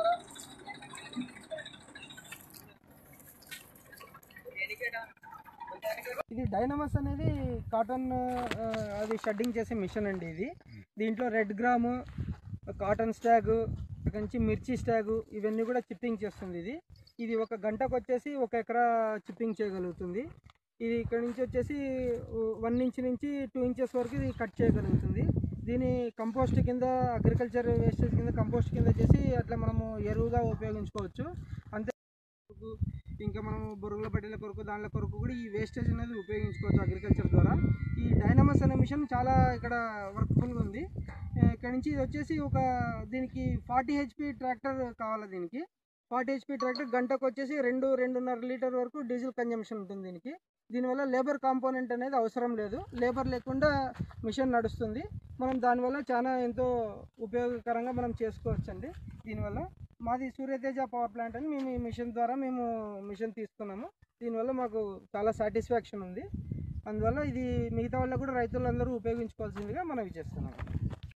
ఇది డైనమస్ అనేది కాటన్ ఆ, అది షెడ్డింగ్ చేసే మిషన్ అండి ఇది దీంట్లో రెడ్ గ్రాము కాటన్ స్టాగు అక్కడి నుంచి మిర్చి స్టాగు ఇవన్నీ కూడా చిప్పింగ్ చేస్తుంది ఇది ఇది ఒక గంటకు వచ్చేసి ఒక ఎకరా చిప్పింగ్ చేయగలుగుతుంది ఇది ఇక్కడ నుంచి వచ్చేసి వన్ ఇంచ్ నుంచి టూ ఇంచెస్ వరకు ఇది కట్ చేయగలుగుతుంది దీని కంపోస్ట్ కింద అగ్రికల్చర్ వేస్టేజ్ కింద కంపోస్ట్ కింద చేసి అట్లా మనము ఎరువుగా ఉపయోగించుకోవచ్చు అంతే కొరకు, ఇంకా మనం బొరుగుల బట్టల కొరకు దానిల కొరకు కూడా ఈ వేస్టేజ్ అనేది ఉపయోగించుకోవచ్చు అగ్రికల్చర్ ద్వారా ఈ డైనమస్ అనే మిషన్ చాలా ఇక్కడ వర్క్ఫుల్గా ఉంది ఆ, ఇక్కడ నుంచి ఇది వచ్చేసి ఒక దీనికి ఫార్టీ హెచ్పి ట్రాక్టర్ కావాలి దీనికి ఫార్టీ హెచ్పి ట్రాక్టర్ గంటకు వచ్చేసి రెండు రెండున్నర లీటర్ వరకు డీజిల్ కన్జంప్షన్ ఉంటుంది దీనికి దీనివల్ల లేబర్ కాంపోనెంట్ అనేది అవసరం లేదు లేబర్ లేకుండా మిషన్ నడుస్తుంది మనం దానివల్ల చాలా ఎంతో ఉపయోగకరంగా మనం చేసుకోవచ్చండి దీనివల్ల మాది సూర్యతేజ పవర్ ప్లాంట్ అని మేము ఈ మిషన్ ద్వారా మేము మిషన్ తీసుకున్నాము దీనివల్ల మాకు చాలా సాటిస్ఫాక్షన్ ఉంది అందువల్ల ఇది మిగతా వాళ్ళకు కూడా రైతులందరూ ఉపయోగించుకోవాల్సిందిగా మనవి చేస్తున్నాము